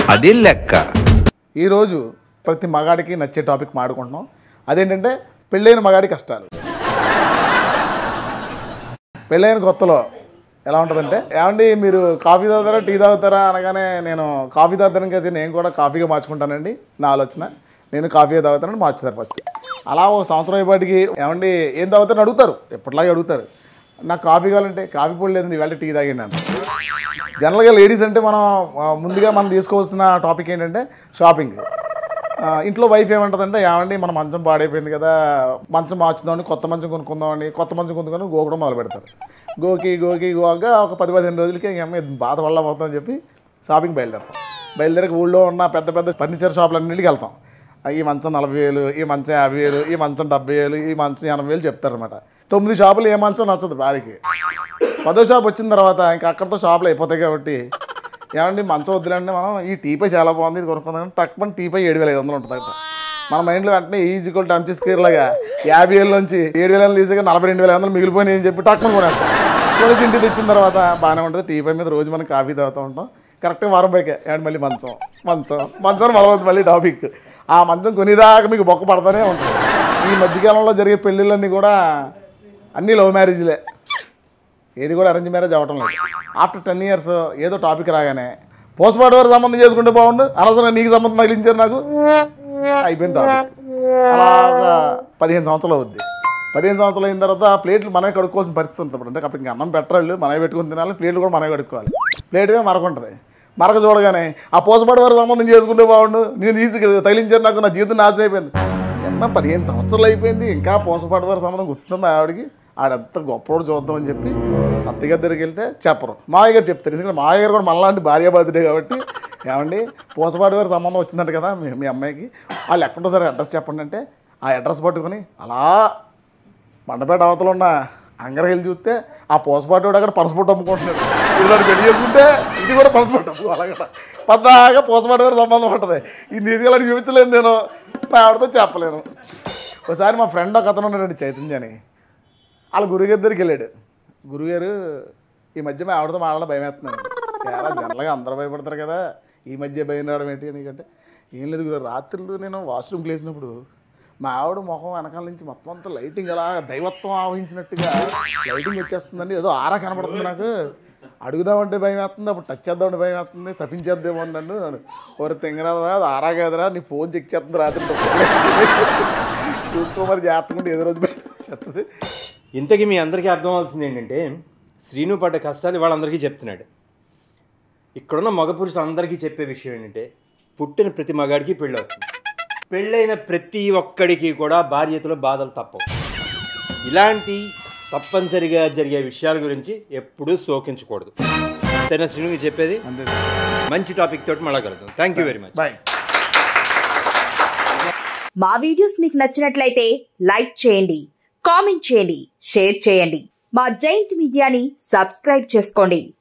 అది లెక్క ఈరోజు ప్రతి మగాడికి నచ్చే టాపిక్ మాడుకుంటున్నాం అదేంటంటే పెళ్ళైన మగాడి కష్టాలు పెళ్ళైన కొత్తలో ఎలా ఉంటుందంటే ఏమండి మీరు కాఫీ తాగుతారా టీ తాగుతారా అనగానే నేను కాఫీ తాగుతానికి అయితే నేను కూడా కాఫీగా మార్చుకుంటానండి నా ఆలోచన నేను కాఫీ తాగుతానని మార్చుతారు ఫస్ట్ అలా ఒక సంవత్సరం అయ్యేపాటికి ఏమండి ఏం తాగుతారని అడుగుతారు ఎప్పటిలాగే అడుగుతారు నాకు కాఫీ కావాలంటే కాఫీ పొడి లేదు ఇవాళ టీ తాగండి అంట జనరల్గా లేడీస్ అంటే మనం ఆ, ముందుగా మనం తీసుకోవాల్సిన టాపిక్ ఏంటంటే షాపింగ్ ఆ, ఇంట్లో వైఫ్ ఏమంటుందంటే ఏమండి మన మంచం పాడైపోయింది కదా మంచం మార్చుదామని కొత్త మంచం కొనుక్కుందామని కొత్త మంచం కొనుక్కొని గోకడం మొదలు పెడతారు గోకి గోకి గోగా ఒక పది పదిహేను రోజులకి ఈ అమ్మాయి బాధ వల్ల పోతామని చెప్పి షాపింగ్ బయలుదేరతాం బయలుదేరి ఊళ్ళో ఉన్న పెద్ద పెద్ద ఫర్నిచర్ షాపులన్నింటికి వెళ్తాం ఆ, ఈ మంచం నలభై వేలు ఈ మంచం యాభై వేలు ఈ మంచం డెబ్బై వేలు ఈ మంచం ఎనభై వేలు చెప్తారనమాట తొమ్మిది షాపులు ఏ మంచం నచ్చదు భార్యకి పదో షాప్ వచ్చిన తర్వాత ఇంకా అక్కడితో షాపులు అయిపోతాయి కాబట్టి ఏమండి మంచం వద్దులండి మనం ఈ టీపై చాలా బాగుంది ఇది కొనుక్కుందాం తక్కువ టీపై ఏడు వేల ఐదు వందలు ఉంటుంది అక్కడ మన మైండ్లో వెంటనే ఈజీ ఈక్వల్ టంచి స్క్వేర్ లాగా యాభై వేల నుంచి ఏడు వేల తీసాక నలభై రెండు వేల ఐదు వందలు మిగిలిపోయినాయి అని చెప్పి టక్కున కొనేస్తాం కొనేసి ఇంటికి తెచ్చిన తర్వాత బాగానే ఉంటుంది టీపై మీద రోజు మనం కాఫీ తాగుతూ ఉంటాం కరెక్ట్గా వారం పైకే ఏమండి మళ్ళీ మంచం మంచం మంచం మొదలవుతుంది మళ్ళీ టాపిక్ ఆ మంచం కొనేదాకా మీకు బొక్క పడతానే ఉంటుంది ఈ మధ్యకాలంలో జరిగే పెళ్ళిళ్ళన్నీ కూడా అన్నీ లవ్ మ్యారేజ్లే ఏది కూడా అరేంజ్ మ్యారేజ్ అవ్వటం లేదు ఆఫ్టర్ టెన్ ఇయర్స్ ఏదో టాపిక్ రాగానే పోస్ట్మార్టం వారు సంబంధం చేసుకుంటే బాగుండు అనవసరం నీకు సంబంధం తగిలించారు నాకు అయిపోయింది టాపిక్ అలాగా పదిహేను సంవత్సరాలు అవుద్ది పదిహేను సంవత్సరాలు అయిన తర్వాత ప్లేట్లు మనమే కడుక్కోవాల్సిన పరిస్థితి ఉంటుంది అంటే అప్పుడు ఇంకా అన్నం పెట్టరాళ్ళు మనమే పెట్టుకుని తినాలి ప్లేట్లు కూడా మనమే కడుక్కోవాలి ప్లేట్గా మరకుంటుంది మరక చూడగానే ఆ పోసపాటి వారు సంబంధం చేసుకుంటే బాగుండు నేను ఈజీ తగిలించారు నాకు నా జీవితం నాశనం అయిపోయింది అమ్మ పదిహేను సంవత్సరాలు అయిపోయింది ఇంకా పోసపాటి వారి సంబంధం గుర్తుందా ఆవిడకి ఆడంత గొప్పవాడు చూద్దామని చెప్పి అత్తగారి దగ్గరికి వెళ్తే చెప్పరు మావయ్య గారు చెప్తారు ఎందుకంటే మావయ్య గారు కూడా మనలాంటి భార్యాబాధుడే కాబట్టి ఏమండి పోసపాటి వారి సంబంధం వచ్చిందంట కదా మీ మీ అమ్మాయికి వాళ్ళు ఎక్కడో సరే అడ్రస్ చెప్పండి అంటే ఆ అడ్రస్ పట్టుకొని అలా మండపేట అవతల ఉన్న అంగరకి వెళ్ళి చూస్తే ఆ పోసపాటు అక్కడ పనసపొట్టు అమ్ముకుంటున్నాడు ఇది దాన్ని పెళ్లి చేసుకుంటే ఇది కూడా పనసపొట్టు అమ్ము అలాగట పద్దాగా పోసపాటు గారి సంబంధం ఉంటుంది ఈ నీతిగలని చూపించలేను నేను మా ఆవిడతో చెప్పలేను ఒకసారి మా ఫ్రెండ్ ఒక అతను ఉన్నాడండి చైతన్య అని వాళ్ళ గురుగారి దగ్గరికి వెళ్ళాడు గురుగారు ఈ మధ్య మా ఆవిడతో మాట్లాడ భయం వేస్తున్నాను చాలా జనరల్గా అందరూ భయపడతారు కదా ఈ మధ్య భయం రావడం ఏంటి నీకంటే ఏం లేదు గురు రాత్రులు నేను వాష్రూమ్కి లేచినప్పుడు మా ఆవిడ మొహం వెనకాల నుంచి మొత్తం అంతా లైటింగ్ అలా దైవత్వం ఆవహించినట్టుగా లైటింగ్ వచ్చేస్తుందండి ఏదో ఆరా కనబడుతుంది నాకు అడుగుదామంటే భయం వేస్తుంది అప్పుడు టచ్ చేద్దామంటే భయం వేస్తుంది సపించేద్దేమో అని నన్ను ఎవరు తెంగరాదా అది ఆరా కాదురా నీ ఫోన్ చెక్ చేస్తుంది రాత్రి చూసుకో మరి జాగ్రత్తగా ఏదో రోజు బయట వచ్చేస్తుంది ఇంతకీ మీ అందరికీ అర్థం అవ్వాల్సింది ఏంటంటే శ్రీను పడ్డ కష్టాలు వాళ్ళందరికీ చెప్తున్నాడు ఇక్కడున్న మగ పురుషులు అందరికీ చెప్పే విషయం ఏంటంటే పుట్టిన ప్రతి మగాడికి పెళ్ళి అవుతుంది పెళ్ళైన ప్రతి ఒక్కడికి కూడా బాధ్యతలు బాధలు తప్పవు ఇలాంటి తప్పనిసరిగా జరిగే విషయాల గురించి ఎప్పుడూ శోకించకూడదు అంతేనా శ్రీను చెప్పేది అంతే మంచి టాపిక్ తోటి మళ్ళా కలుద్దాం thank you very much bye మా వీడియోస్ మీకు నచ్చినట్లయితే లైక్ చేయండి కామెంట్ చేయండి షేర్ చేయండి మా జైంట్ మీడియాని సబ్స్క్రైబ్ చేసుకోండి